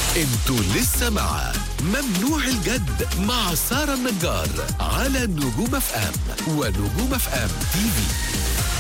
انتوا لسه مع ممنوع الجد مع سارة النجار على نجوم اف ام ونجوم اف ام تي في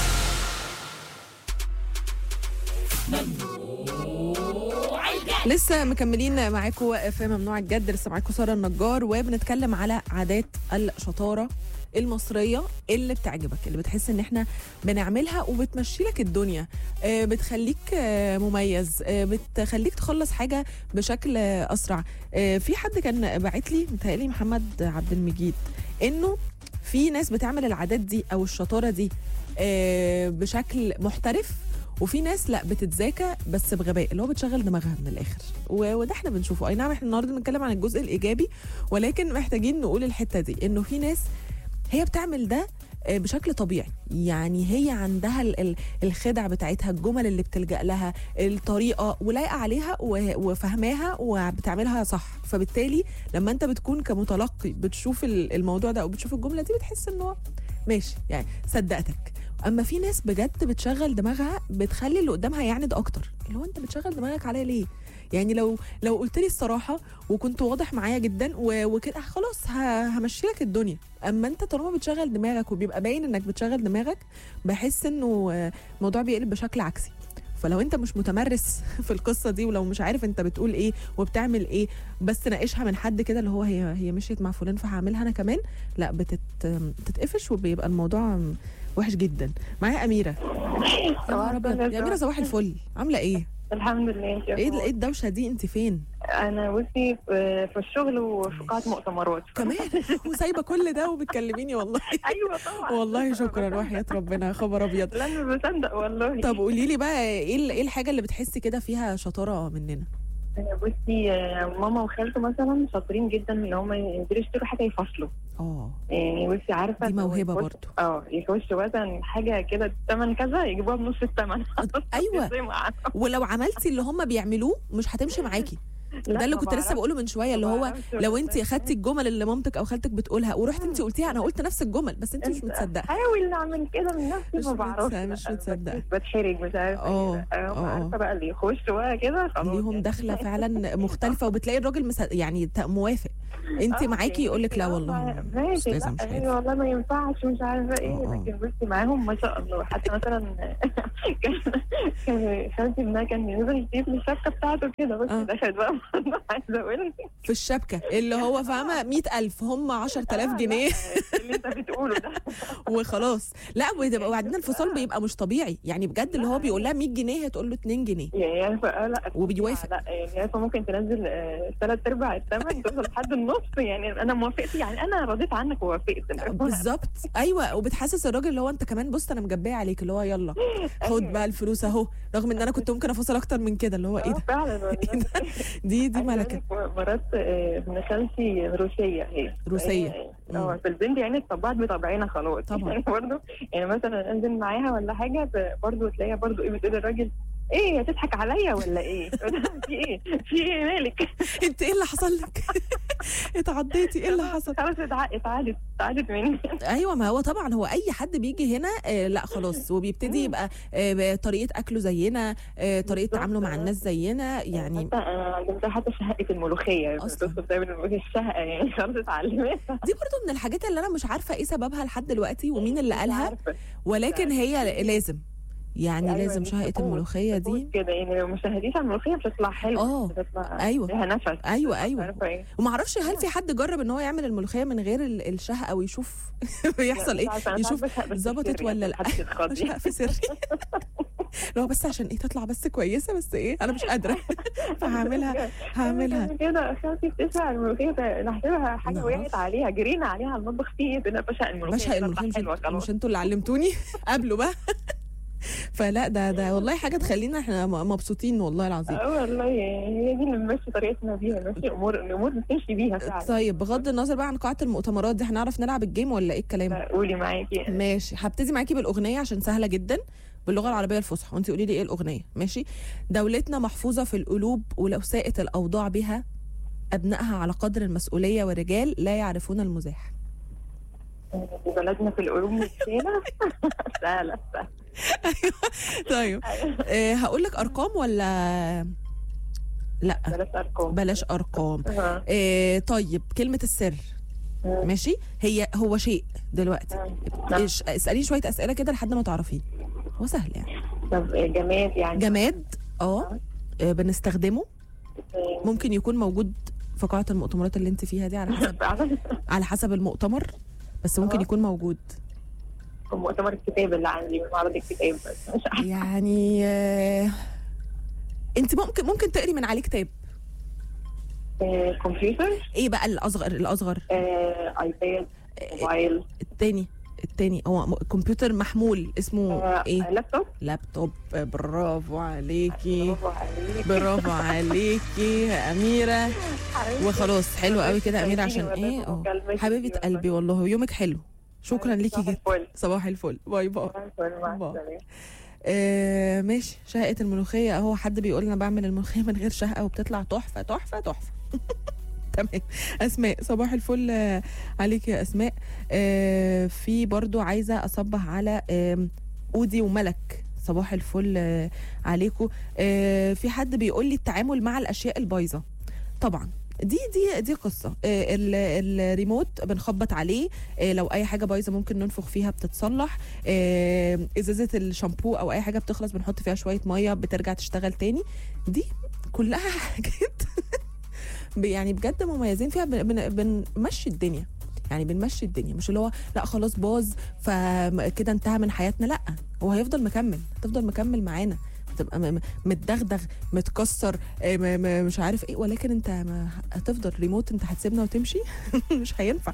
لسه مكملين معاكم في ممنوع الجد لسه معاكم ساره النجار وبنتكلم على عادات الشطاره المصريه اللي بتعجبك اللي بتحس ان احنا بنعملها وبتمشي لك الدنيا آه، بتخليك آه، مميز آه، بتخليك تخلص حاجه بشكل آه، اسرع آه، في حد كان باعت لي متهيألي محمد عبد المجيد انه في ناس بتعمل العادات دي او الشطاره دي آه، بشكل محترف وفي ناس لا بتتذاكى بس بغباء اللي هو بتشغل دماغها من الاخر و- وده احنا بنشوفه اي نعم احنا النهارده بنتكلم عن الجزء الايجابي ولكن محتاجين نقول الحته دي انه في ناس هي بتعمل ده آه، بشكل طبيعي يعني هي عندها ال- ال- الخدع بتاعتها الجمل اللي بتلجأ لها الطريقة ولايقة عليها و- وفهماها وبتعملها صح فبالتالي لما انت بتكون كمتلقي بتشوف ال- الموضوع ده او بتشوف الجملة دي بتحس ان هو ماشي يعني صدقتك اما في ناس بجد بتشغل دماغها بتخلي اللي قدامها يعند اكتر اللي هو انت بتشغل دماغك عليا ليه يعني لو لو قلت لي الصراحه وكنت واضح معايا جدا و- وكده خلاص ه- همشي لك الدنيا اما انت طالما بتشغل دماغك وبيبقى باين انك بتشغل دماغك بحس انه آه، الموضوع بيقلب بشكل عكسي فلو انت مش متمرس في القصه دي ولو مش عارف انت بتقول ايه وبتعمل ايه بس ناقشها من حد كده اللي هو هي هي مشيت مع فلان فهعملها انا كمان لا بتت بتتقفش وبيبقى الموضوع وحش جدا معايا اميره يا نهار أبيض. يا اميره صباح الفل عامله ايه الحمد لله انت ايه ايه الدوشه دي انت فين انا بصي في في الشغل وفي قاعه مؤتمرات كمان وسايبه كل ده وبتكلميني والله ايوه طبعا والله شكرا وحياه ربنا يا خبر ابيض لا انا بصدق والله طب قولي لي بقى ايه ال- ايه الحاجه اللي بتحسي كده فيها شطاره مننا بصي آه، ماما وخالته مثلا شاطرين جدا ان هم ينزلوا يشتروا حاجه يفصلوا اه يعني بصي عارفه دي لو موهبة يخش- برضو. اه يخشوا مثلا حاجه كده الثمن كذا يجيبوها بنص الثمن أيوة. ولو عملتي اللي هم بيعملوه مش هتمشي معاكي ده اللي كنت لسه بقوله من شويه اللي هو لو انت اخدتي الجمل اللي مامتك او خالتك بتقولها ورحت انت قلتيها انا قلت نفس الجمل بس انت مش متصدقه حاول اعمل كده من مش نفسي ما بعرفش متص- مش متصدقة. بتحرج مش عارفه اه، ايه ده. اه، اه. عارفه بقى اللي يخش بقى كده خلاص ليهم يعني. دخله فعلا مختلفه وبتلاقي الراجل مس... يعني ت- موافق انت آه، معاكي يقول لك لا آه، والله ماشي أستاذة مش لا عارفة. والله ما ينفعش مش عارفه ايه آه، آه. لكن بصي معاهم ما شاء الله حتى مثلا كان كان خالتي ابنها كان ينزل يجيب لي الشبكه بتاعته كده بس آه. دخلت بقى عايزه اقول في الشبكه اللي هو فاهمه 100000 هم 10000 جنيه اللي انت بتقوله ده وخلاص لا وتبقى وبعدين الفصال بيبقى مش طبيعي يعني بجد اللي هو بيقول لها 100 جنيه هي تقول له 2 جنيه يعني عارفه آه، لا وبيوافق. لا يعني عارفه ممكن تنزل ثلاث ارباع الثمن توصل لحد النص يعني انا موافقت يعني انا رضيت عنك ووافقت بالظبط ايوه وبتحسس الراجل اللي هو انت كمان بص انا مجبيه عليك اللي هو يلا خد بقى الفلوس اهو رغم ان انا كنت ممكن افصل اكتر من كده اللي هو ايه آه، ده فعلا والله. دي دي عايزة ملكه أقول لك مرات آه، ابن خالتي روسيه هي روسية. هي- مم. اه فالبنت يعني اتطبعت بطبعنا خلاص طبعا. يعني برضه يعني مثلا انزل معاها ولا حاجه ب- برضه تلاقيها برضه ايه بتقول الراجل ايه هتضحك عليا ولا ايه؟ في ايه؟ في ايه مالك؟ انت ايه اللي حصل لك اتعضيتي ايه اللي حصل خلاص اتع- اتعادت اتعادت مني ايوه ما هو طبعا هو اي حد بيجي هنا آه لا خلاص وبيبتدي يبقى آه طريقه اكله زينا آه طريقه بالظبط. تعامله مع الناس زينا يعني حتى انا علمتها حتى شهقه الملوخيه أصلاً. بتصل دايما الشهقه يعني خلاص اتعلمتها دي برضو من الحاجات اللي انا مش عارفه ايه سببها لحد دلوقتي ومين اللي مش قالها عارفة. ولكن هي لازم يعني أيوة، لازم دي شهقه طقوس- الملوخيه طقوس دي كده يعني لو ما شهديش على الملوخيه مش هتطلع حلوه اه. مش هتطلع أيوة. ليها نفس ايوه مش ايوه عارفه ايه ومعرفش هل في حد جرب ان هو يعمل الملوخيه من غير ال- الشهقه ويشوف بيحصل مش ايه عارفة، أنا يشوف ساعات بشهق بس ظبطت سري ولا عشان لا محدش يتخض. شهق في سري لو بس عشان ايه تطلع بس كويسه بس ايه انا مش قادره فهعملها هعملها قبل كده خالتي بتسرق الملوخيه نحسبها حاجه نعرف. وقعت عليها جرينا عليها على المطبخ في ايه انا بشق الملوخيه بشهق تطلع الملوخيه مش, حلوه انت- خلاص مش انتوا اللي علمتوني قبله بقى فلا ده ده والله حاجه تخلينا احنا م- مبسوطين والله العظيم اه والله هي دي اللي بنمشي طريقتنا بيها ماشي امور الامور بتمشي بيها فعلا طيب بغض النظر بقى عن قاعه المؤتمرات دي هنعرف نلعب الجيم ولا ايه الكلام لا، قولي معاكي ماشي هبتدي معاكي بالاغنيه عشان سهله جدا باللغه العربيه الفصحى وانت قولي لي ايه الاغنيه ماشي دولتنا محفوظه في القلوب ولو ساءت الاوضاع بها ابنائها على قدر المسؤوليه ورجال لا يعرفون المزاح بلدنا في القلوب متشيله سهله سهله طيب أه هقول لك ارقام ولا لا بلاش ارقام بلاش ارقام أها. آه طيب كلمه السر مم. ماشي هي هو شيء دلوقتي نعم. إيش- اساليه شويه اسئله كده لحد ما تعرفيه هو سهل يعني طب جماد يعني جماد اه آه، بنستخدمه ممكن يكون موجود في قاعه المؤتمرات اللي انت فيها دي على حسب فعلا على حسب المؤتمر بس ممكن آه. يكون موجود مؤتمر الكتاب اللي عندي من معرض الكتاب بس مش عارفه يعني آه، انت ممكن ممكن تقري من عليه كتاب آه، كمبيوتر ايه بقى الاصغر الاصغر آه، ايباد موبايل التاني التاني هو م- كمبيوتر محمول اسمه آه، ايه لابتوب لابتوب برافو عليكي برافو عليك. برافو عليكي يا اميره حبيبتي. وخلاص حلو قوي كده يا اميره عشان حبيبتي ايه والله اه مكالمتي حبيبه والله. قلبي والله يومك حلو شكرا ليكي صباح جدا الفل. صباح الفل باي باي صباح الفل، مع باي. السلامة. آه ماشي شهقة الملوخية اهو حد بيقول انا بعمل الملوخية من غير شهقة وبتطلع تحفة تحفة تحفة تمام اسماء صباح الفل آه، عليك يا اسماء آه في برضو عايزة اصبح على آم، اودي وملك صباح الفل آه عليكم آه في حد بيقول لي التعامل مع الاشياء البايظة طبعا دي دي دي قصه آه، ال- الريموت بنخبط عليه آه، لو اي حاجه بايظه ممكن ننفخ فيها بتتصلح آه، ازازه الشامبو او اي حاجه بتخلص بنحط فيها شويه ميه بترجع تشتغل تاني دي كلها حاجات ب- يعني بجد مميزين فيها بن- بن- بنمشي الدنيا يعني بنمشي الدنيا مش اللي هو لا خلاص باظ فكده انتهى من حياتنا لا هو هيفضل مكمل هتفضل مكمل معانا تبقى م- م- متدغدغ متكسر آه، م- م- مش عارف ايه ولكن انت ما هتفضل ريموت انت هتسيبنا وتمشي مش هينفع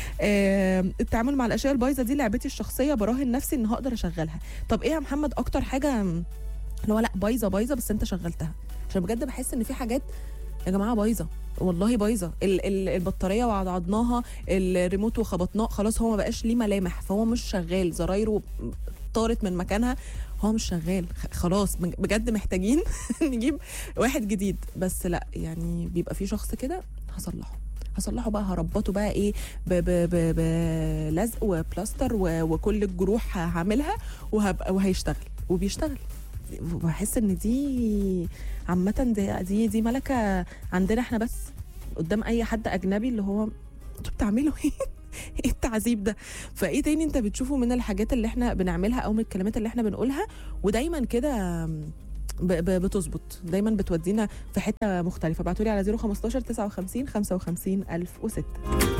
آه، التعامل مع الاشياء البايظه دي لعبتي الشخصيه براهن نفسي ان هقدر اشغلها طب ايه يا محمد اكتر حاجه م، اللي هو لا بايظه بايظه بس انت شغلتها عشان بجد بحس ان في حاجات يا جماعه بايظه والله بايظه ال- ال- البطاريه وعضعضناها الريموت وخبطناه خلاص هو ما بقاش ليه ملامح فهو مش شغال زرايره طارت من مكانها هو مش شغال خ- خلاص بج- بجد محتاجين نجيب واحد جديد بس لا يعني بيبقى في شخص كده هصلحه هصلحه بقى هربطه بقى ايه ب- ب- ب- بلزق وبلاستر و- وكل الجروح هعملها وهبقى وهيشتغل وبيشتغل بحس ان دي عامة دي دي دي ملكة عندنا احنا بس قدام اي حد اجنبي اللي هو انتوا بتعملوا ايه؟ ايه التعذيب ده؟ فايه تاني انت بتشوفه من الحاجات اللي احنا بنعملها او من الكلمات اللي احنا بنقولها ودايما كده ب- ب- بتظبط دايما بتودينا في حته مختلفه ابعتوا لي على 015 59 55 1006